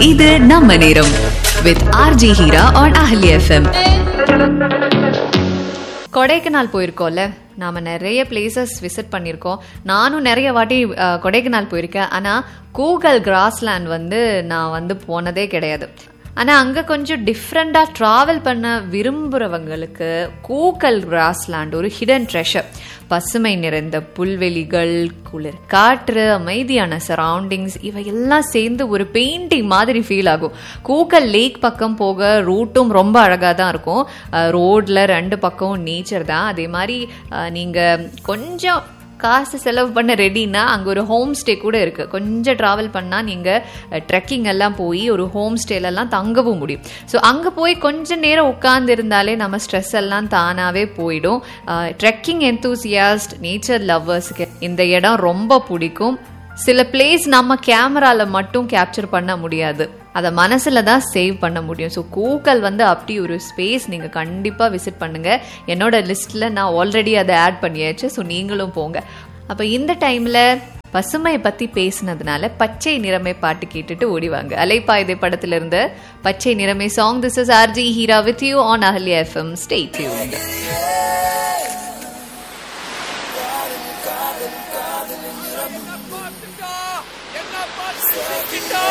இது நம்ம நேரம் with RJ Heera on Hello FM Kodaikanal போயிருக்கோம்ல நாம நிறைய பிளேசஸ் விசிட் பண்ணியிருக்கோம் நானும் நிறைய வாட்டி அஹ், கொடைக்கானல் போயிருக்கேன் ஆனா கூகல் கிராஸ்லேண்ட் வந்து நான் வந்து போனதே கிடையாது ஆனா அங்க கொஞ்சம் டிஃப்ரெண்டா டிராவல் பண்ண விரும்புறவங்களுக்கு கூகல் கிராஸ்லேண்ட் ஒரு ஹிடன் ட்ரெஷர் பசுமை நிறைந்த புல்வெளிகள் குளிர் காற்று அமைதியான சரௌண்டிங்ஸ் இவையெல்லாம் சேர்ந்து ஒரு பெயிண்டிங் மாதிரி ஃபீல் ஆகும் கூக்கல் லேக் பக்கம் போக ரூட்டும் ரொம்ப அழகாக தான் இருக்கும் ரோட்ல ரெண்டு பக்கம் நேச்சர் தான் அதே மாதிரி அஹ், நீங்க கொஞ்சம் காசு செலவு பண்ண ரெடினா அங்கே ஒரு ஹோம் ஸ்டே கூட இருக்குது கொஞ்சம் ட்ராவல் பண்ணால் நீங்கள் ட்ரெக்கிங் எல்லாம் போய் ஒரு ஹோம் ஸ்டேலெல்லாம் தங்கவும் முடியும் ஸோ அங்கே போய் கொஞ்ச நேரம் உட்கார்ந்து இருந்தாலே நம்ம ஸ்ட்ரெஸ் எல்லாம் தானாகவே போயிடும் ட்ரெக்கிங் எந்தூசியாஸ்ட் நேச்சர் லவ்வர்ஸுக்கு இந்த இடம் ரொம்ப பிடிக்கும் சில பிளேஸ் நம்ம கேமரால மட்டும் கேப்சர் பண்ண முடியாது அதை மனசுல தான் சேவ் பண்ண முடியும் ஸோ கூக்கல் வந்து அப்படி ஒரு ஸ்பேஸ் நீங்க கண்டிப்பா விசிட் பண்ணுங்க என்னோட லிஸ்ட்ல நான் ஆல்ரெடி அதை ஆட் பண்ணியாச்சு ஸோ நீங்களும் போங்க அப்ப இந்த டைம்ல பசுமை பத்தி பேசினதுனால பச்சை நிறமை பாட்டு கேட்டுட்டு ஓடிவாங்க அலைப்பாயுதை படத்துல இருந்து பச்சை நிறமை song this is RJ Heera with you on Ahalya FM stay tuned